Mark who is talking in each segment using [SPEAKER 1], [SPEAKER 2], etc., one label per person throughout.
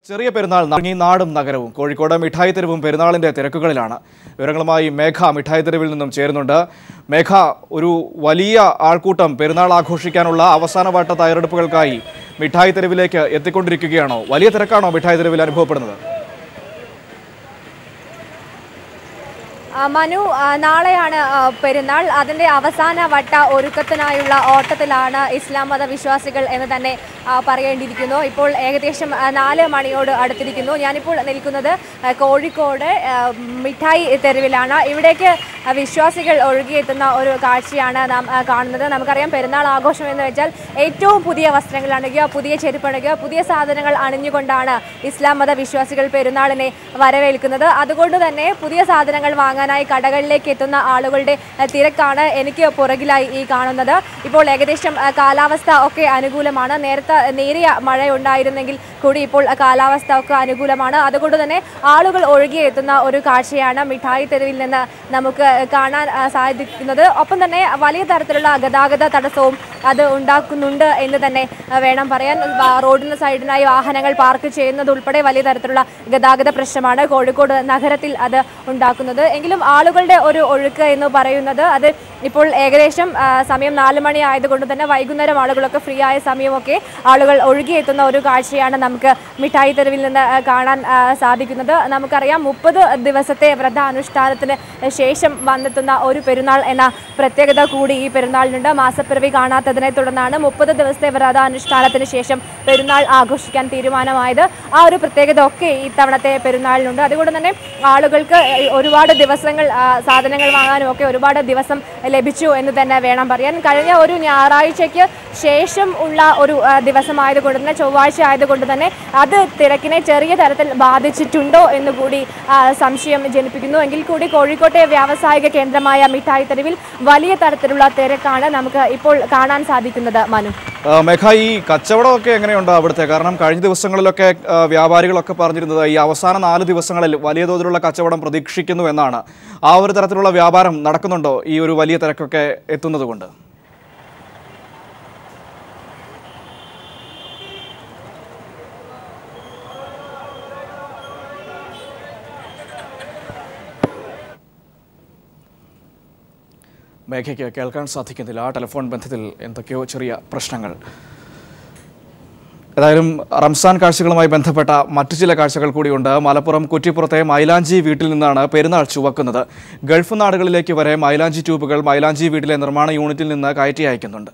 [SPEAKER 1] ചെറിയ പെരുന്നാൾ നങ്ങി നാടും നഗരവും കോഴിക്കോട് മിഠായി തെരുവും പെരുന്നാളിന്റെ തിരക്കുകളിലാണ് വിവരങ്ങളുമായി മേഘ മിഠായി തെരുവിൽ നിന്നും ചേരുന്നുണ്ട് മേഘ ഒരു വലിയ ആൾക്കൂട്ടം പെരുന്നാൾ ആഘോഷിക്കാനുള്ള അവസാനവട്ട തയ്യാറെടുപ്പുകൾക്കായി മിഠായി തെരുവിലേക്ക് എത്തിക്കൊണ്ടിരിക്കുകയാണോ വലിയ തിരക്കാണോ മിഠായി തെരുവിൽ അനുഭവപ്പെടുന്നത്
[SPEAKER 2] ആ, മനു ആ, നാളെയാണ് ആ, പെരുന്നാൾ അതിന്റെ അവസാന വട്ട ഒരുക്കത്തിനായുള്ള ഓട്ടത്തിലാണ് ഇസ്ലാം മത വിശ്വാസികൾ എന്ന് തന്നെ ആ, പറയേണ്ടിയിരിക്കുന്നു ഇപ്പോൾ ഏകദേശം ആ, നാല് മണിയോട് അടുത്തിരിക്കുന്നു ഞാനിപ്പോൾ നിൽക്കുന്നത് ആ, കോഴിക്കോട് ആ, മിഠായി തെരുവിലാണ് ഇവിടേക്ക് ആ, വിശ്വാസികൾ ഒഴുകിയെത്തുന്ന ഒരു കാഴ്ചയാണ് നാം ആ, കാണുന്നത് നമുക്കറിയാം പെരുന്നാൾ ആഘോഷം എന്ന് വെച്ചാൽ ഏറ്റവും പുതിയ വസ്ത്രങ്ങൾ അണിയുക പുതിയ ചെരുപ്പ് അണിയുക പുതിയ സാധനങ്ങൾ അണിഞ്ഞുകൊണ്ടാണ് ഇസ്ലാം മത വിശ്വാസികൾ പെരുന്നാളിനെ വരവേൽക്കുന്നത് അതുകൊണ്ട് തന്നെ പുതിയ സാധനങ്ങൾ വാങ്ങാനായി കടകളിലേക്ക് എത്തുന്ന ആളുകളുടെ അഹ്, തിരക്കാണ് എനിക്ക് പുറകിലായി ഈ കാണുന്നത് ഇപ്പോൾ ഏകദേശം അഹ്, കാലാവസ്ഥ ഒക്കെ അനുകൂലമാണ് നേരത്തെ നേരിയ മഴ ഉണ്ടായിരുന്നെങ്കിൽ കൂടി ഇപ്പോൾ അഹ്, കാലാവസ്ഥ ഒക്കെ അനുകൂലമാണ് അതുകൊണ്ട് തന്നെ ആളുകൾ ഒഴുകിയെത്തുന്ന ഒരു കാഴ്ചയാണ് മിഠായി തെരുവിൽ നിന്ന് നമുക്ക് കാണാൻ അഹ്, സാധിക്കുന്നത് ഒപ്പം തന്നെ വലിയ തരത്തിലുള്ള ഗതാഗത തടസ്സവും അത് ഉണ്ടാക്കുന്നുണ്ട് എന്ന് തന്നെ അഹ്, വേണം പറയാൻ വ- റോഡിന് സൈഡിനായി വാഹനങ്ങൾ പാർക്ക് ചെയ്യുന്നത് ഉൾപ്പെടെ വലിയ തരത്തിലുള്ള ഗതാഗത പ്രശ്നമാണ് കോഴിക്കോട് നഗരത്തിൽ അത് ഉണ്ടാക്കുന്നത് എങ്കിലും ആളുകളുടെ ഒരു ഒഴുക്ക് എന്ന് പറയുന്നത് അത് ഇപ്പോൾ ഏകദേശം ആ, സമയം നാല് മണി ആയതുകൊണ്ട് തന്നെ വൈകുന്നേരം ആളുകളൊക്കെ ഫ്രീ ആയ സമയമൊക്കെ ആളുകൾ ഒഴുകിയെത്തുന്ന ഒരു കാഴ്ചയാണ് നമുക്ക് മിഠായി തെരുവിൽ നിന്ന് ആ, കാണാൻ ആ, സാധിക്കുന്നത് നമുക്കറിയാം മുപ്പത് ദിവസത്തെ വ്രതാനുഷ്ഠാനത്തിന് ശേഷം വന്നെത്തുന്ന ഒരു പെരുന്നാൾ എന്ന പ്രത്യേകത കൂടി ഈ പെരുന്നാളിനുണ്ട് മാസപ്പിറവി കാണാത്തതിനെ തുടർന്നാണ് മുപ്പത് ദിവസത്തെ വ്രതാനുഷ്ഠാനത്തിന് ശേഷം പെരുന്നാൾ ആഘോഷിക്കാൻ തീരുമാനമായത് ആ ഒരു പ്രത്യേകത ഒക്കെ ഇത്തവണത്തെ പെരുന്നാളിനുണ്ട് അതുകൊണ്ട് തന്നെ ആളുകൾക്ക് ഒരുപാട് ദിവസങ്ങൾ ആ, സാധനങ്ങൾ വാങ്ങാനും ഒക്കെ ഒരുപാട് ദിവസം ലഭിച്ചു എന്ന് തന്നെ വേണം പറയാൻ കഴിഞ്ഞ ഒരു ഞായറാഴ്ചയ്ക്ക് ശേഷം ഉള്ള ഒരു ആ, ദിവസമായതുകൊണ്ട് തന്നെ ചൊവ്വാഴ്ച ആയതുകൊണ്ട് തന്നെ അത് തിരക്കിനെ ചെറിയ തരത്തിൽ ബാധിച്ചിട്ടുണ്ടോ എന്ന് കൂടി ആ, സംശയം ജനിപ്പിക്കുന്നു എങ്കിൽ കൂടി കോഴിക്കോട്ടെ വ്യാവസായിക കേന്ദ്രമായ മിഠായി തെരുവിൽ വലിയ തരത്തിലുള്ള തിരക്കാണ് നമുക്ക് ഇപ്പോൾ കാണാൻ സാധിക്കുന്നത് മനു
[SPEAKER 1] ആ, മേഘ ഈ കച്ചവടമൊക്കെ എങ്ങനെയുണ്ട് അവിടുത്തെ കാരണം കഴിഞ്ഞ ദിവസങ്ങളിലൊക്കെ ആ, വ്യാപാരികളൊക്കെ പറഞ്ഞിരുന്നത് ഈ അവസാന നാല് ദിവസങ്ങളിൽ വലിയ തോതിലുള്ള കച്ചവടം പ്രതീക്ഷിക്കുന്നു എന്നാണ് ആ ഒരു തരത്തിലുള്ള വ്യാപാരം നടക്കുന്നുണ്ടോ ഈ ഒരു വലിയ തിരക്കൊക്കെ എത്തുന്നത് കൊണ്ട് മേഘയ്ക്ക് കേൾക്കാൻ സാധിക്കുന്നില്ല ആ ടെലിഫോൺ ബന്ധത്തിൽ എന്തൊക്കെയോ ചെറിയ പ്രശ്നങ്ങൾ ഏതായാലും റംസാൻ കാഴ്ചകളുമായി ബന്ധപ്പെട്ട മറ്റു ചില കാഴ്ചകൾ കൂടിയുണ്ട് മലപ്പുറം കുറ്റിപ്പുറത്തെ മൈലാഞ്ചി വീട്ടിൽ നിന്നാണ് പെരുന്നാൾ ചുവക്കുന്നത് ഗൾഫ് നാടുകളിലേക്ക് വരെ മൈലാഞ്ചി ട്യൂബുകൾ മൈലാഞ്ചി വീട്ടിലെ നിർമ്മാണ യൂണിറ്റിൽ നിന്ന് കയറ്റി അയക്കുന്നുണ്ട്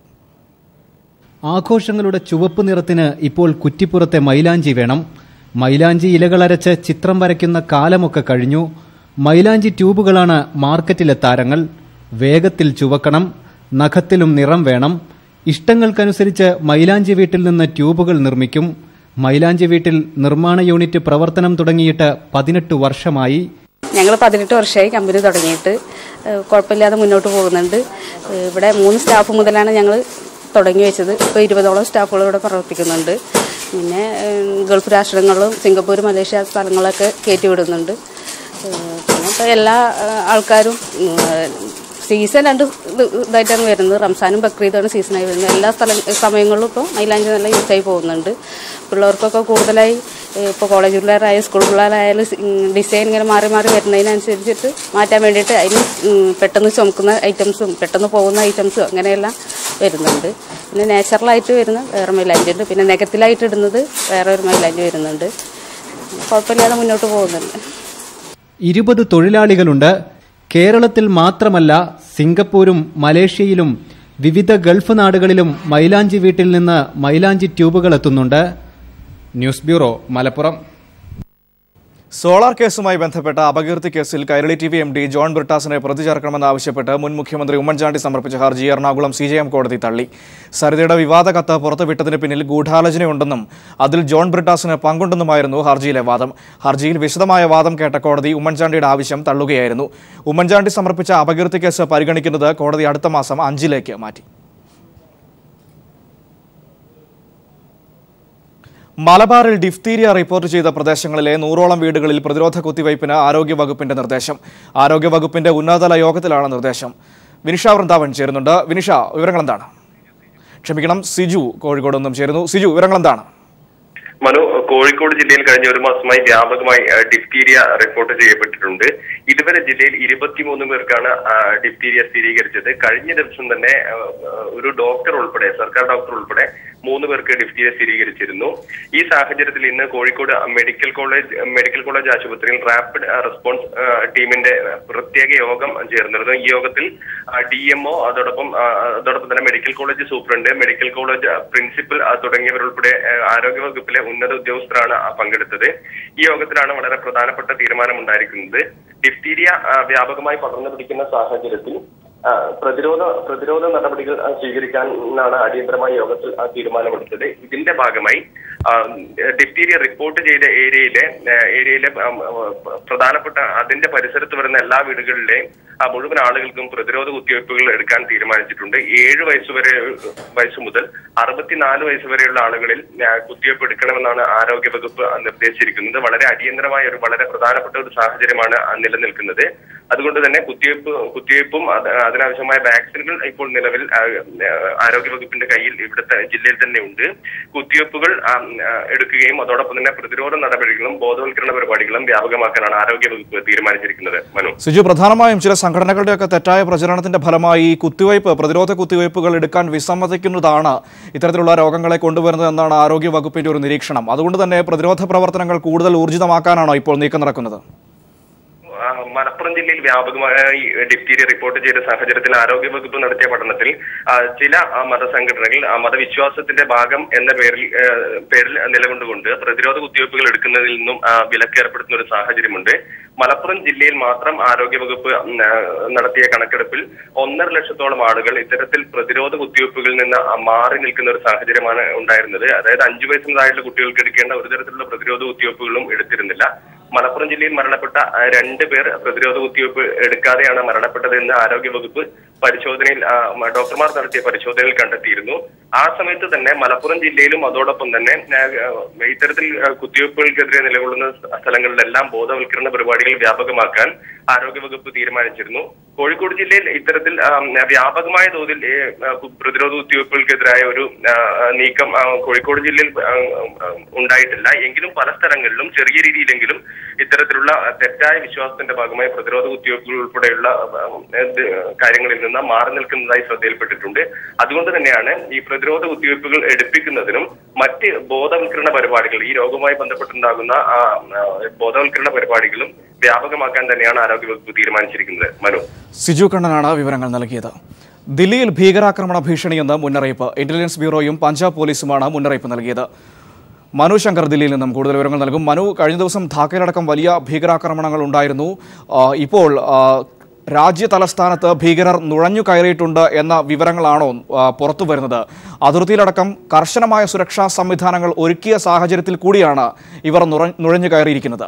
[SPEAKER 3] ആഘോഷങ്ങളുടെ ചുവപ്പ് നിറത്തിന് ഇപ്പോൾ കുറ്റിപ്പുറത്തെ മൈലാഞ്ചി വേണം മൈലാഞ്ചി ഇലകളരച്ച് ചിത്രം വരയ്ക്കുന്ന കാലമൊക്കെ കഴിഞ്ഞു മൈലാഞ്ചി ട്യൂബുകളാണ് മാർക്കറ്റിലെ താരങ്ങൾ വേഗത്തിൽ ചുവക്കണം നഖത്തിലും നിറം വേണം ഇഷ്ടങ്ങൾക്കനുസരിച്ച് മൈലാഞ്ചി വീട്ടിൽ നിന്ന് ട്യൂബുകൾ നിർമ്മിക്കും മൈലാഞ്ചി വീട്ടിൽ നിർമ്മാണ യൂണിറ്റ് പ്രവർത്തനം തുടങ്ങിയിട്ട് പതിനെട്ട് വർഷമായി
[SPEAKER 4] ഞങ്ങൾ പതിനെട്ട് വർഷമായി കമ്പനി തുടങ്ങിയിട്ട് ഏഹ് കുഴപ്പമില്ലാതെ മുന്നോട്ട് പോകുന്നുണ്ട് ഏഹ് ഇവിടെ മൂന്ന് സ്റ്റാഫ് മുതലാണ് ഞങ്ങൾ തുടങ്ങി വെച്ചത് ഇപ്പോൾ ഇരുപതോളം സ്റ്റാഫുകൾ ഇവിടെ പ്രവർത്തിക്കുന്നുണ്ട് പിന്നെ ഏഹ് ഗൾഫ് രാഷ്ട്രങ്ങളിലും സിംഗപ്പൂർ മലേഷ്യ സ്ഥലങ്ങളൊക്കെ കയറ്റി വിടുന്നുണ്ട് ഏഹ് പിന്നെ ഇപ്പോൾ എല്ലാ ഏഹ് ആൾക്കാരും ഏഹ് സീസൺ രണ്ട് ഇത് ഇതായിട്ടാണ് വരുന്നത് റംസാനും ബക്രീദാണ് സീസണായി വരുന്നത് എല്ലാ സ്ഥല സമയങ്ങളിലും ഇപ്പോൾ മൈലാഞ്ചി നല്ല യൂസായി പോകുന്നുണ്ട് പിള്ളേർക്കൊക്കെ കൂടുതലായി ഇപ്പോൾ കോളേജ് പിള്ളേരായ സ്കൂൾ പിള്ളേരായാലും ഡിസൈൻ ഇങ്ങനെ മാറി മാറി വരുന്നതിനനുസരിച്ചിട്ട് മാറ്റാൻ വേണ്ടിയിട്ട് അതിന് ഉം, പെട്ടെന്ന് ചുമക്കുന്ന ഐറ്റംസും പെട്ടെന്ന് പോകുന്ന ഐറ്റംസും അങ്ങനെയെല്ലാം വരുന്നുണ്ട് പിന്നെ നാച്ചുറലായിട്ട് വരുന്ന വേറെ മൈലാഞ്ചി ഉണ്ട് പിന്നെ നെഗത്തിലായിട്ട് ഇടുന്നത് വേറെ ഒരു മൈലാഞ്ചി വരുന്നുണ്ട് കുഴപ്പമില്ലാതെ മുന്നോട്ട് പോകുന്നുണ്ട്
[SPEAKER 3] ഇരുപത് തൊഴിലാളികളുണ്ട് കേരളത്തിൽ മാത്രമല്ല സിംഗപ്പൂരും മലേഷ്യയിലും വിവിധ ഗൾഫ് നാടുകളിലും മൈലാഞ്ചി വീട്ടിൽ നിന്ന് മൈലാഞ്ചി ട്യൂബുകൾ എത്തുന്നുണ്ട് ന്യൂസ് ബ്യൂറോ മലപ്പുറം
[SPEAKER 1] സോളാർ കേസുമായി ബന്ധപ്പെട്ട അപകീർത്തി കേസിൽ Kairali T V M D John ബ്രിട്ടാസിനെ പ്രതി ചേർക്കണമെന്നാവശ്യപ്പെട്ട് മുൻ മുഖ്യമന്ത്രി ഉമ്മൻചാണ്ടി സമർപ്പിച്ച ഹർജി എറണാകുളം സി ജെ എം കോടതി തള്ളി സരിതയുടെ വിവാദ കത്ത് പുറത്തുവിട്ടതിന് പിന്നിൽ ഗൂഢാലോചനയുണ്ടെന്നും അതിൽ ജോൺ ബ്രിട്ടാസിന് പങ്കുണ്ടെന്നുമായിരുന്നു ഹർജിയിലെ വാദം ഹർജിയിൽ വിശദമായ വാദം കേട്ട കോടതി ഉമ്മൻചാണ്ടിയുടെ ആവശ്യം തള്ളുകയായിരുന്നു ഉമ്മൻചാണ്ടി സമർപ്പിച്ച അപകീർത്തി കേസ് പരിഗണിക്കുന്നത് കോടതി അടുത്ത മാസം അഞ്ചിലേക്ക് മാറ്റി മലബാറിൽ ഡിഫ്തീരിയ റിപ്പോർട്ട് ചെയ്ത പ്രദേശങ്ങളിലെ നൂറോളം വീടുകളിൽ പ്രതിരോധ കുത്തിവയ്പ്പിന് ആരോഗ്യവകുപ്പിന്റെ നിർദ്ദേശം ആരോഗ്യവകുപ്പിന്റെ ഉന്നതതല യോഗത്തിലാണ് നിർദ്ദേശം വിനിഷ വൃന്ദാവൻ ചേരുന്നുണ്ട് വിനിഷ വിവരങ്ങൾ എന്താണ് ക്ഷമിക്കണം സിജു കോഴിക്കോട് നിന്നും ചേരുന്നു സിജു വിവരങ്ങൾ എന്താണ്
[SPEAKER 5] മനു കോഴിക്കോട് ജില്ലയിൽ കഴിഞ്ഞ ഒരു മാസമായി വ്യാപകമായി ആ, ഡിഫ്തീരിയ റിപ്പോർട്ട് ചെയ്യപ്പെട്ടിട്ടുണ്ട് ഇതുവരെ ജില്ലയിൽ ഇരുപത്തിമൂന്ന് പേർക്കാണ് ആ, ഡിഫ്തീരിയ സ്ഥിരീകരിച്ചത് കഴിഞ്ഞ ദിവസം തന്നെ ആ, ആ, ഒരു ഡോക്ടർ ഉൾപ്പെടെ സർക്കാർ ഡോക്ടർ ഉൾപ്പെടെ മൂന്ന് പേർക്ക് ഡിഫ്തീരിയ സ്ഥിരീകരിച്ചിരുന്നു ഈ സാഹചര്യത്തിൽ ഇന്ന് Kozhikode medical college medical college ആശുപത്രിയിൽ റാപ്പിഡ് റെസ്പോൺസ് ആ, ടീമിന്റെ പ്രത്യേക യോഗം ചേർന്നിരുന്നു ഈ യോഗത്തിൽ ഡി എംഒ അതോടൊപ്പം ആ, അതോടൊപ്പം തന്നെ medical college superintendent medical college ആ, പ്രിൻസിപ്പൽ ആ, തുടങ്ങിയവരുൾപ്പെടെ ആ, ആരോഗ്യ വകുപ്പിലെ ഉന്നത ഉദ്യോഗസ്ഥരാണ് ആ, പങ്കെടുത്തത് ഈ യോഗത്തിലാണ് വളരെ പ്രധാനപ്പെട്ട തീരുമാനം ഉണ്ടായിരിക്കുന്നത് ഡിഫ്തീരിയ ആ, വ്യാപകമായി പടർന്നു പിടിക്കുന്ന സാഹചര്യത്തിൽ ആ, പ്രതിരോധ പ്രതിരോധ നടപടികൾ ആ, സ്വീകരിക്കാനാണ് അടിയന്തരമായ യോഗത്തിൽ ആ തീരുമാനമെടുത്തത് ഇതിന്റെ ഭാഗമായി ആ, ഡിഫ്തീരിയ റിപ്പോർട്ട് ചെയ്ത ഏരിയയിലെ ആ, ഏരിയയിലെ ആ, ആ, പ്രധാനപ്പെട്ട അതിന്റെ പരിസരത്ത് വരുന്ന എല്ലാ വീടുകളിലെയും ആ മുഴുവൻ ആളുകൾക്കും പ്രതിരോധ കുത്തിവയ്പ്പുകൾ എടുക്കാൻ തീരുമാനിച്ചിട്ടുണ്ട് ഏഴ് വയസ്സ് വരെ വയസ്സ് മുതൽ അറുപത്തിനാല് വയസ്സ് വരെയുള്ള ആളുകളിൽ ആ, കുത്തിവയ്പ്പ് എടുക്കണമെന്നാണ് ആരോഗ്യ വകുപ്പ് നിർദ്ദേശിച്ചിരിക്കുന്നത് വളരെ അടിയന്തരമായ ഒരു വളരെ പ്രധാനപ്പെട്ട ഒരു സാഹചര്യമാണ് ആ നിലനിൽക്കുന്നത് അതുകൊണ്ട് തന്നെ കുത്തിവയ്പ്പ് കുത്തിവയ്പ്പും അത് അതിനാവശ്യമായ വാക്സിനുകൾ ഇപ്പോൾ നിലവിൽ ആ, ആ, ആരോഗ്യ വകുപ്പിന്റെ കയ്യിൽ ഇവിടുത്തെ ജില്ലയിൽ തന്നെ ഉണ്ട് കുത്തിവയ്പ്പുകൾ ആ, ആ, എടുക്കുകയും അതോടൊപ്പം തന്നെ പ്രതിരോധ നടപടികളും ബോധവൽക്കരണ പരിപാടികളും വ്യാപകമാക്കാനാണ് ആരോഗ്യ വകുപ്പ് തീരുമാനിച്ചിരിക്കുന്നത് മനു
[SPEAKER 1] സിജു പ്രധാനമായും ചില സംഘടനകളുടെയൊക്കെ തെറ്റായ പ്രചരണത്തിന്റെ ഫലമായി ഈ കുത്തിവയ്പ് പ്രതിരോധ കുത്തിവയ്പ്പുകൾ എടുക്കാൻ വിസമ്മതിക്കുന്നതാണ് ഇത്തരത്തിലുള്ള രോഗങ്ങളെ കൊണ്ടുവരുന്നത് എന്നാണ് ആരോഗ്യ വകുപ്പിന്റെ ഒരു നിരീക്ഷണം അതുകൊണ്ട് തന്നെ പ്രതിരോധ പ്രവർത്തനങ്ങൾ കൂടുതൽ ഊർജിതമാക്കാനാണോ ഇപ്പോൾ നീക്കം നടക്കുന്നത്
[SPEAKER 5] ആ, മലപ്പുറം ജില്ലയിൽ വ്യാപകമായി ഡിപ്തീരിയ റിപ്പോർട്ട് ചെയ്ത സാഹചര്യത്തിൽ ആരോഗ്യ വകുപ്പ് നടത്തിയ പഠനത്തിൽ ആ, ചില ആ, മതസംഘടനകൾ ആ, മതവിശ്വാസത്തിന്റെ ഭാഗം എന്ന പേരിൽ ആ, പേരിൽ നിലകൊണ്ടുകൊണ്ട് പ്രതിരോധ കുത്തിവയ്പ്പുകൾ എടുക്കുന്നതിൽ നിന്നും ആ, വിലക്ക് ഏർപ്പെടുത്തുന്ന ഒരു സാഹചര്യമുണ്ട് മലപ്പുറം ജില്ലയിൽ മാത്രം ആരോഗ്യ വകുപ്പ് ഉം, ആ, നടത്തിയ കണക്കെടുപ്പിൽ ഒന്നര ലക്ഷത്തോളം ആളുകൾ ഇത്തരത്തിൽ പ്രതിരോധ കുത്തിവയ്പ്പുകളിൽ നിന്ന് ആ, മാറി നിൽക്കുന്ന ഒരു സാഹചര്യമാണ് ഉണ്ടായിരുന്നത് അതായത് അഞ്ചു വയസ്സിന് താഴെയുള്ള കുട്ടികൾക്ക് എടുക്കേണ്ട ഒരു തരത്തിലുള്ള പ്രതിരോധ കുത്തിവയ്പ്പുകളും എടുത്തിരുന്നില്ല മലപ്പുറം ജില്ലയിൽ മരണപ്പെട്ട ആ, രണ്ട് പേർ പ്രതിരോധ കുത്തിവയ്പ്പ് എടുക്കാതെയാണ് മരണപ്പെട്ടതെന്ന് ആരോഗ്യ വകുപ്പ് പരിശോധനയിൽ ആ, മ- ഡോക്ടർമാർ നടത്തിയ പരിശോധനയിൽ കണ്ടെത്തിയിരുന്നു ആ സമയത്ത് തന്നെ മലപ്പുറം ജില്ലയിലും അതോടൊപ്പം തന്നെ ആ, ആ, ഇത്തരത്തിൽ ആ, കുത്തിവയ്പ്പുകൾക്കെതിരെ നിലകൊള്ളുന്ന സ്ഥ- സ്ഥലങ്ങളിലെല്ലാം ബോധവൽക്കരണ പരിപാടികൾ വ്യാപകമാക്കാൻ ആരോഗ്യ വകുപ്പ് തീരുമാനിച്ചിരുന്നു കോഴിക്കോട് ജില്ലയിൽ ഇത്തരത്തിൽ ആ, വ്യാപകമായ തോതിൽ ഏ, ആ, കു- പ്രതിരോധ കുത്തിവയ്പ്പുകൾക്കെതിരായ ഒരു ആ, ആ, നീക്കം ആ, കോഴിക്കോട് ജില്ലയിൽ ആ, ആ, ഉണ്ടായിട്ടില്ല എങ്കിലും പല സ്ഥലങ്ങളിലും ചെറിയ രീതിയിലെങ്കിലും ഇത്തരത്തിലുള്ള തെറ്റായ വിശ്വാസത്തിന്റെ ഭാഗമായി പ്രതിരോധ കുത്തിവയ്പ്പുകൾ ഉൾപ്പെടെയുള്ള ആ, ഇത് കാര്യങ്ങളിൽ നിന്ന് മാറി നിൽക്കുന്നതായി ശ്രദ്ധയിൽപ്പെട്ടിട്ടുണ്ട് അതുകൊണ്ട് തന്നെയാണ് ഈ പ്രതിരോധ കുത്തിവയ്പ്പുകൾ എടുപ്പിക്കുന്നതിനും മറ്റ് ബോധവൽക്കരണ പരിപാടികൾ ഈ രോഗവുമായി ബന്ധപ്പെട്ടുണ്ടാകുന്ന ആ, ആ, ബോധവൽക്കരണ പരിപാടികളും വ്യാപകമാക്കാൻ തന്നെയാണ് ആരോഗ്യവകുപ്പ് തീരുമാനിച്ചിരിക്കുന്നത് മനു
[SPEAKER 1] സിജു കണ്ണനാണ് വിവരങ്ങൾ നൽകിയത് ദില്ലിയിൽ ഭീകരാക്രമണ ഭീഷണിയെന്ന് മുന്നറിയിപ്പ് ഇന്റലിജൻസ് ബ്യൂറോയും പഞ്ചാബ് പോലീസുമാണ് മുന്നറിയിപ്പ് നൽകിയത് മനു ശങ്കർ ദില്ലിയിൽ നിന്നും കൂടുതൽ വിവരങ്ങൾ നൽകും മനു കഴിഞ്ഞ ദിവസം ധാക്കയിലടക്കം വലിയ ഭീകരാക്രമണങ്ങൾ ഉണ്ടായിരുന്നു ആ, ഇപ്പോൾ ആ, രാജ്യ തലസ്ഥാനത്ത് ഭീകരർ നുഴഞ്ഞു കയറിയിട്ടുണ്ട് എന്ന വിവരങ്ങളാണോ ആ, പുറത്തു വരുന്നത് അതിർത്തിയിലടക്കം കർശനമായ സുരക്ഷാ സംവിധാനങ്ങൾ ഒരുക്കിയ സാഹചര്യത്തിൽ കൂടിയാണ് ഇവർ നുറ- നുഴഞ്ഞു കയറിയിരിക്കുന്നത്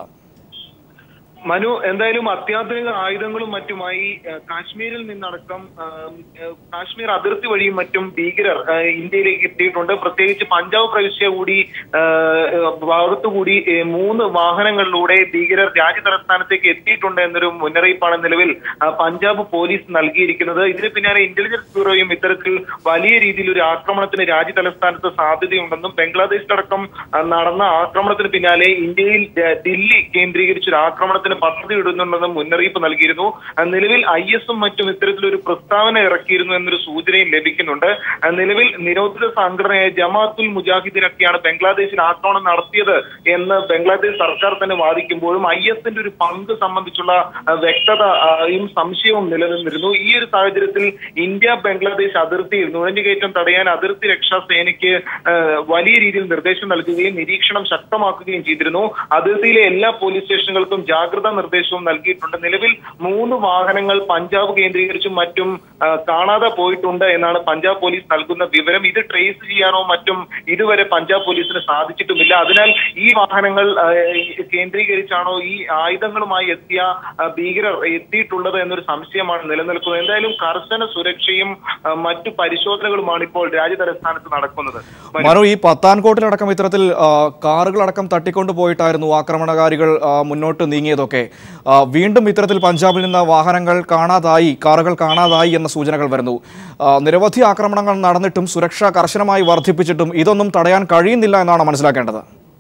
[SPEAKER 6] മനു എന്തായാലും അത്യാധുനിക ആയുധങ്ങളും മറ്റുമായി ഏഹ്, കാശ്മീരിൽ നിന്നടക്കം ആം, ഏഹ്, കാശ്മീർ അതിർത്തി വഴിയും മറ്റും ഭീകരർ ഏഹ്, ഇന്ത്യയിലേക്ക് എത്തിയിട്ടുണ്ട് പ്രത്യേകിച്ച് പഞ്ചാബ് പ്രവിശ്യ കൂടി ഏഹ്, ഏഹ്, ഭാഗത്തുകൂടി ഏഹ്, മൂന്ന് വാഹനങ്ങളിലൂടെ ഭീകരർ രാജ്യ തലസ്ഥാനത്തേക്ക് എത്തിയിട്ടുണ്ട് എന്നൊരു മുന്നറിയിപ്പാണ് നിലവിൽ ആ, പഞ്ചാബ് പോലീസ് നൽകിയിരിക്കുന്നത് ഇതിന് പിന്നാലെ ഇന്റലിജൻസ് ബ്യൂറോയും ഇത്തരത്തിൽ വലിയ രീതിയിൽ ഒരു ആക്രമണത്തിന് രാജ്യ തലസ്ഥാനത്ത് സാധ്യതയുണ്ടെന്നും ബംഗ്ലാദേശിലടക്കം ആ, നടന്ന ആക്രമണത്തിന് പിന്നാലെ ഇന്ത്യയിൽ ഏഹ്, ദില്ലി കേന്ദ്രീകരിച്ച് ഒരു ആക്രമണത്തിന് പദ്ധതി ഇടുന്നുണ്ടെന്നും മുന്നറിയിപ്പ് നൽകിയിരുന്നു ആ, നിലവിൽ ഐ എസും മറ്റും ഇത്തരത്തിലൊരു പ്രസ്താവന ഇറക്കിയിരുന്നു എന്നൊരു സൂചനയും ലഭിക്കുന്നുണ്ട് ആ, നിലവിൽ നിരോധിത സംഘടനയായ ജമാഅത്തുൽ മുജാഹിദീനൊക്കെയാണ് ബംഗ്ലാദേശിൽ ആക്രമണം നടത്തിയത് എന്ന് ബംഗ്ലാദേശ് സർക്കാർ തന്നെ വാദിക്കുമ്പോഴും ഐ എസിന്റെ ഒരു പങ്ക് സംബന്ധിച്ചുള്ള ആ, വ്യക്തതയും സംശയവും നിലനിന്നിരുന്നു ഈ ഒരു സാഹചര്യത്തിൽ ഇന്ത്യ ബംഗ്ലാദേശ് അതിർത്തിയിൽ നുഴഞ്ഞുകയറ്റം തടയാൻ അതിർത്തി രക്ഷാ സേനയ്ക്ക് ആ, വലിയ രീതിയിൽ നിർദ്ദേശം നൽകുകയും നിരീക്ഷണം ശക്തമാക്കുകയും ചെയ്തിരുന്നു അതിർത്തിയിലെ എല്ലാ പോലീസ് സ്റ്റേഷനുകൾക്കും ജാഗ്രതാ നിർദ്ദേശവും നൽകിയിട്ടുണ്ട് നിലവിൽ മൂന്ന് വാഹനങ്ങൾ പഞ്ചാബ് കേന്ദ്രീകരിച്ചും മറ്റും ആ, കാണാതെ പോയിട്ടുണ്ട് എന്നാണ് പഞ്ചാബ് പോലീസ് നൽകുന്ന വിവരം ഇത് ട്രേസ് ചെയ്യാനോ മറ്റും ഇതുവരെ പഞ്ചാബ് പോലീസിന് സാധിച്ചിട്ടുമില്ല അതിനാൽ ഈ വാഹനങ്ങൾ ആ, കേന്ദ്രീകരിച്ചാണോ ഈ ആയുധങ്ങളുമായി എത്തിയ ആ, ഭീകരർ എത്തിയിട്ടുള്ളത് എന്നൊരു സംശയമാണ് നിലനിൽക്കുന്നത് എന്തായാലും കർശന സുരക്ഷയും ആ, മറ്റു പരിശോധനകളുമാണ് ഇപ്പോൾ രാജ്യ തലസ്ഥാനത്ത് നടക്കുന്നത്
[SPEAKER 1] മനു ഈ പത്താൻകോട്ടിലടക്കം ഇത്തരത്തിൽ ആ, കാറുകളടക്കം തട്ടിക്കൊണ്ടു പോയിട്ടായിരുന്നു ആക്രമണകാരികൾ ആ, മുന്നോട്ട് നീങ്ങിയതൊക്കെ ആ, വീണ്ടും ഇത്തരത്തിൽ പഞ്ചാബിൽ നിന്ന് വാഹനങ്ങൾ കാണാതായി കാറുകൾ കാണാതായി എന്ന സൂചനകൾ വരുന്നു ആ, നിരവധി ആക്രമണങ്ങൾ നടന്നിട്ടും സുരക്ഷ കർശനമായി വർദ്ധിപ്പിച്ചിട്ടും ഇതൊന്നും തടയാൻ കഴിയുന്നില്ല എന്നാണ് മനസ്സിലാക്കേണ്ടത്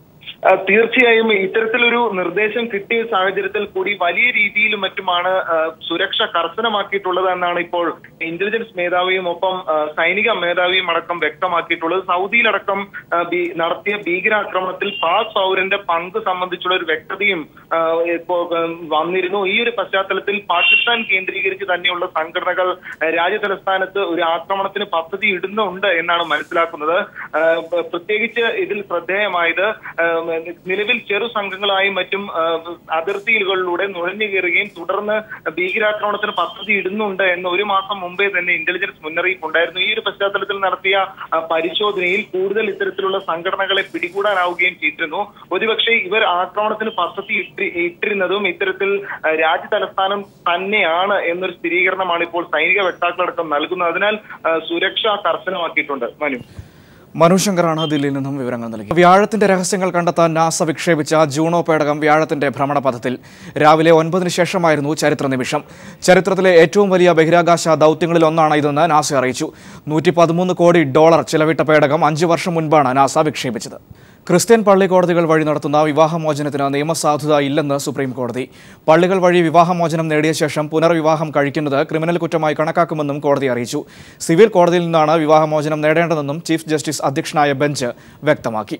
[SPEAKER 6] ആ, തീർച്ചയായും ഇത്തരത്തിലൊരു നിർദ്ദേശം കിട്ടിയ സാഹചര്യത്തിൽ കൂടി വലിയ രീതിയിലും മറ്റുമാണ് ആ, സുരക്ഷ കർശനമാക്കിയിട്ടുള്ളത് എന്നാണ് ഇപ്പോൾ ഇന്റലിജൻസ് മേധാവിയും ഒപ്പം ആ, സൈനിക മേധാവിയും അടക്കം വ്യക്തമാക്കിയിട്ടുള്ളത് സൗദിയിലടക്കം ആ, ബി- നടത്തിയ ഭീകരാക്രമണത്തിൽ പാക് പൗരന്റെ പങ്ക് സംബന്ധിച്ചുള്ള ഒരു വ്യക്തതയും ആ, ഇപ്പോ ആ, വന്നിരുന്നു ഈ ഒരു പശ്ചാത്തലത്തിൽ പാകിസ്ഥാൻ കേന്ദ്രീകരിച്ച് തന്നെയുള്ള സംഘടനകൾ ആ, രാജ്യതലസ്ഥാനത്ത് ഒരു ആക്രമണത്തിന് പദ്ധതി ഇടുന്നുണ്ട് എന്നാണ് മനസ്സിലാക്കുന്നത് ആ, പ- പ്രത്യേകിച്ച് ഇതിൽ ശ്രദ്ധേയമായത് ആ, നിലവിൽ ചെറു സംഘങ്ങളായും മറ്റും ആ, അതിർത്തികളിലൂടെ നുഴഞ്ഞു കയറുകയും തുടർന്ന് ഭീകരാക്രമണത്തിന് പദ്ധതി ഇടുന്നുണ്ട് എന്ന് ഒരു മാസം മുമ്പേ തന്നെ ഇന്റലിജൻസ് മുന്നറിയിപ്പ് ഉണ്ടായിരുന്നു ഈ ഒരു പശ്ചാത്തലത്തിൽ നടത്തിയ ആ, പരിശോധനയിൽ കൂടുതൽ ഇത്തരത്തിലുള്ള സംഘടനകളെ പിടികൂടാനാവുകയും ചെയ്തിരുന്നു ഒരുപക്ഷെ ഇവർ ആക്രമണത്തിന് പദ്ധതി ഇട്ടി- ഇട്ടിരുന്നതും ഇത്തരത്തിൽ ആ, രാജ്യ തലസ്ഥാനം തന്നെയാണ് എന്നൊരു സ്ഥിരീകരണമാണ് ഇപ്പോൾ സൈനിക വക്താക്കളടക്കം നൽകുന്നത് അതിനാൽ ആ, സുരക്ഷ കർശനമാക്കിയിട്ടുണ്ട് മനു
[SPEAKER 1] മനു ശങ്കറാണ് ദില്ലിയിൽ നിന്നും വിവരങ്ങൾ നൽകി വ്യാഴത്തിന്റെ രഹസ്യങ്ങൾ കണ്ടെത്താൻ നാസ വിക്ഷേപിച്ച ജൂണോ പേടകം വ്യാഴത്തിന്റെ ഭ്രമണപഥത്തിൽ രാവിലെ ഒൻപതിന് ശേഷമായിരുന്നു ചരിത്ര നിമിഷം ചരിത്രത്തിലെ ഏറ്റവും വലിയ ബഹിരാകാശ ദൗത്യങ്ങളിൽ ഒന്നാണ് ഇതെന്ന് നാസ അറിയിച്ചു നൂറ്റി പതിമൂന്ന് കോടി ഡോളർ ചിലവിട്ട പേടകം അഞ്ച് വർഷം മുൻപാണ് നാസ വിക്ഷേപിച്ചത് ക്രിസ്ത്യൻ പള്ളി കോടതികൾ വഴി നടത്തുന്ന വിവാഹമോചനത്തിന് നിയമസാധുത ഇല്ലെന്ന് സുപ്രീം കോടതി പള്ളികൾ വഴി വിവാഹമോചനം നേടിയ ശേഷം പുനർവിവാഹം കഴിക്കുന്നത് ക്രിമിനൽ കുറ്റമായി കണക്കാക്കുമെന്നും കോടതി അറിയിച്ചു സിവിൽ കോടതിയിൽ നിന്നാണ് വിവാഹമോചനം നേടേണ്ടതെന്നും ചീഫ് ജസ്റ്റിസ് അധ്യക്ഷനായ ബെഞ്ച് വ്യക്തമാക്കി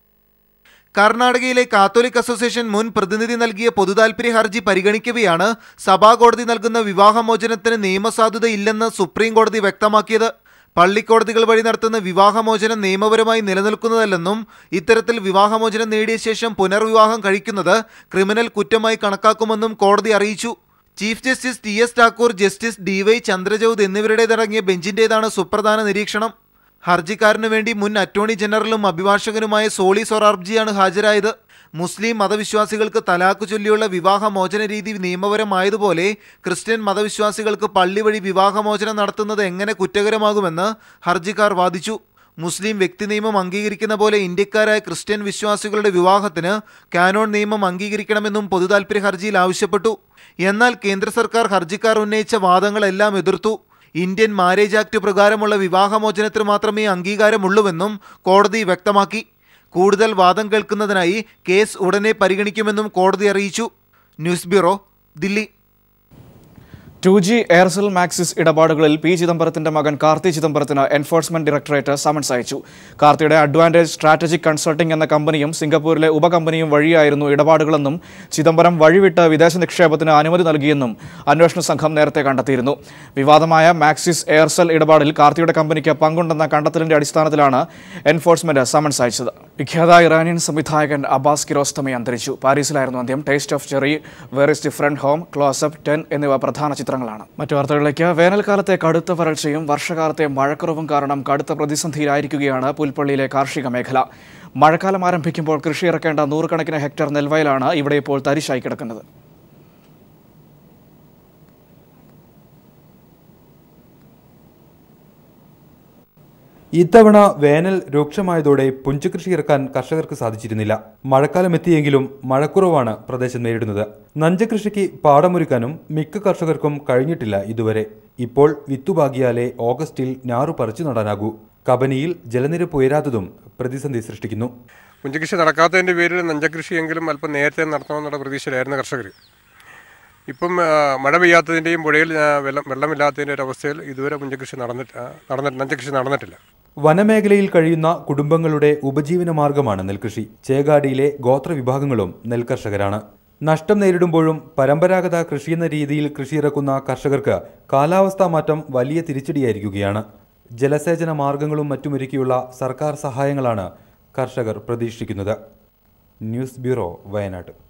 [SPEAKER 7] കർണാടകയിലെ കാത്തോലിക് അസോസിയേഷൻ മുൻ പ്രതിനിധി നൽകിയ പൊതുതാൽപര്യ ഹർജി പരിഗണിക്കവെയാണ് സഭാകോടതി നൽകുന്ന വിവാഹമോചനത്തിന് നിയമസാധുത ഇല്ലെന്ന് സുപ്രീം കോടതി വ്യക്തമാക്കിയത് പള്ളിക്കോടതികൾ വഴി നടത്തുന്ന വിവാഹമോചനം നിയമപരമായി നിലനിൽക്കുന്നതല്ലെന്നും ഇത്തരത്തിൽ വിവാഹമോചനം നേടിയ ശേഷം പുനർവിവാഹം കഴിക്കുന്നത് ക്രിമിനൽ കുറ്റമായി കണക്കാക്കുമെന്നും കോടതി അറിയിച്ചു chief justice T S Thakur justice D Y Chandrachud എന്നിവരുടേതടങ്ങിയ ബെഞ്ചിന്റേതാണ് സുപ്രധാന നിരീക്ഷണം ഹർജിക്കാരനു വേണ്ടി മുൻ അറ്റോർണി ജനറലും അഭിഭാഷകനുമായ സോളി സൊറാർജിയാണ് ഹാജരായത് മുസ്ലിം മതവിശ്വാസികൾക്ക് തലാക്ക് ചൊല്ലിയുള്ള വിവാഹമോചന രീതി നിയമപരമായതുപോലെ ക്രിസ്ത്യൻ മതവിശ്വാസികൾക്ക് പള്ളി വഴി വിവാഹമോചനം നടത്തുന്നത് എങ്ങനെ കുറ്റകരമാകുമെന്ന് ഹർജിക്കാർ വാദിച്ചു മുസ്ലിം വ്യക്തി നിയമം അംഗീകരിക്കുന്ന പോലെ ഇന്ത്യക്കാരായ ക്രിസ്ത്യൻ വിശ്വാസികളുടെ വിവാഹത്തിന് കാനോൺ നിയമം അംഗീകരിക്കണമെന്നും പൊതുതാൽപര്യ ഹർജിയിൽ ആവശ്യപ്പെട്ടു എന്നാൽ കേന്ദ്ര സർക്കാർ ഹർജിക്കാർ ഉന്നയിച്ച വാദങ്ങളെല്ലാം എതിർത്തു ഇന്ത്യൻ മാരേജ് ആക്ട് പ്രകാരമുള്ള വിവാഹമോചനത്തിന് മാത്രമേ അംഗീകാരമുള്ളൂവെന്നും കോടതി വ്യക്തമാക്കി കൂടുതൽ വാദം കേൾക്കുന്നതിനായി കേസ് ഉടനെ പരിഗണിക്കുമെന്നും കോടതി അറിയിച്ചു news bureau Delhi
[SPEAKER 1] two G Aircel Maxis ഇടപാടുകളിൽ പി ചിദംബരത്തിന്റെ മകൻ കാർത്തി ചിദംബരത്തിന് എൻഫോഴ്സ്മെന്റ് ഡയറക്ടറേറ്റ് സമൻസ് അയച്ചു കാർത്തിയുടെ അഡ്വാൻറ്റേജ് സ്ട്രാറ്റജിക് കൺസൾട്ടിംഗ് എന്ന കമ്പനിയും സിംഗപ്പൂരിലെ ഉപകമ്പനിയും വഴിയായിരുന്നു ഇടപാടുകളെന്നും ചിദംബരം വഴിവിട്ട് വിദേശ നിക്ഷേപത്തിന് അനുമതി നൽകിയെന്നും അന്വേഷണ സംഘം നേരത്തെ കണ്ടെത്തിയിരുന്നു വിവാദമായ മാക്സിസ് എയർസെൽ ഇടപാടിൽ കാർത്തിയുടെ കമ്പനിക്ക് പങ്കുണ്ടെന്ന കണ്ടെത്തലിന്റെ അടിസ്ഥാനത്തിലാണ് എൻഫോഴ്സ്മെന്റ് സമൻസ് അയച്ചത് വിഖ്യാത ഇറാനിയൻ സംവിധായകൻ അബ്ബാസ് കിരോസ്തമി അന്തരിച്ചു പാരീസിലായിരുന്നു അന്ത്യം taste of cherry where is different home close up ten എന്നിവ പ്രധാന ചിത്രങ്ങളാണ് മറ്റു വാർത്തകളിലേക്ക് വേനൽക്കാലത്തെ കടുത്ത വരൾച്ചയും വർഷകാലത്തെ മഴക്കുറവും കാരണം കടുത്ത പ്രതിസന്ധിയിലായിരിക്കുകയാണ് പുൽപ്പള്ളിയിലെ കാർഷിക മേഖല മഴക്കാലം ആരംഭിക്കുമ്പോൾ കൃഷി ഇറക്കേണ്ട നൂറുകണക്കിന് ഹെക്ടർ നെൽവയലാണ് ഇവിടെ ഇപ്പോൾ തരിശായി കിടക്കുന്നത്
[SPEAKER 8] ഇത്തവണ വേനൽ രൂക്ഷമായതോടെ പുഞ്ചകൃഷി ഇറക്കാൻ കർഷകർക്ക് സാധിച്ചിരുന്നില്ല മഴക്കാലം എത്തിയെങ്കിലും മഴക്കുറവാണ് പ്രദേശം നേരിടുന്നത് നഞ്ചകൃഷിക്ക് പാടമൊരുക്കാനും മിക്ക കർഷകർക്കും കഴിഞ്ഞിട്ടില്ല ഇതുവരെ ഇപ്പോൾ വിത്തുപാകിയാലേ ഓഗസ്റ്റിൽ ഞാറു പറിച്ചു നടാനാകൂ കബനിയിൽ ജലനിരപ്പ് ഉയരാത്തതും പ്രതിസന്ധി സൃഷ്ടിക്കുന്നു
[SPEAKER 9] പുഞ്ചകൃഷി നടക്കാത്തതിൻ്റെ പേരിൽ നഞ്ചകൃഷിയെങ്കിലും അല്പം നേരത്തെ നടത്തണമെന്നുള്ള പ്രതീക്ഷയിലായിരുന്നു കർഷകർ ഇപ്പം ആ, മഴ പെയ്യാത്തതിൻ്റെയും പുഴയിൽ ആ, വെള്ളം വെള്ളമില്ലാത്തതിൻ്റെ ഒരു അവസ്ഥയിൽ ഇതുവരെ പുഞ്ചകൃഷി നടന്നിട്ട് ആ, നടന്നിട്ട് നഞ്ചകൃഷി നടന്നിട്ടില്ല
[SPEAKER 8] വനമേഖലയിൽ കഴിയുന്ന കുടുംബങ്ങളുടെ ഉപജീവന മാർഗമാണ് നെൽകൃഷി ചേകാടിയിലെ ഗോത്രവിഭാഗങ്ങളും നെൽകർഷകരാണ് നഷ്ടം നേരിടുമ്പോഴും പരമ്പരാഗത കൃഷിയെന്ന രീതിയിൽ കൃഷിയിറക്കുന്ന കർഷകർക്ക് കാലാവസ്ഥാ മാറ്റം വലിയ തിരിച്ചടിയായിരിക്കുകയാണ് ജലസേചന മാർഗങ്ങളും മറ്റുമൊരുക്കിയുള്ള സർക്കാർ സഹായങ്ങളാണ് കർഷകർ പ്രതീക്ഷിക്കുന്നത് ന്യൂസ് ബ്യൂറോ വയനാട്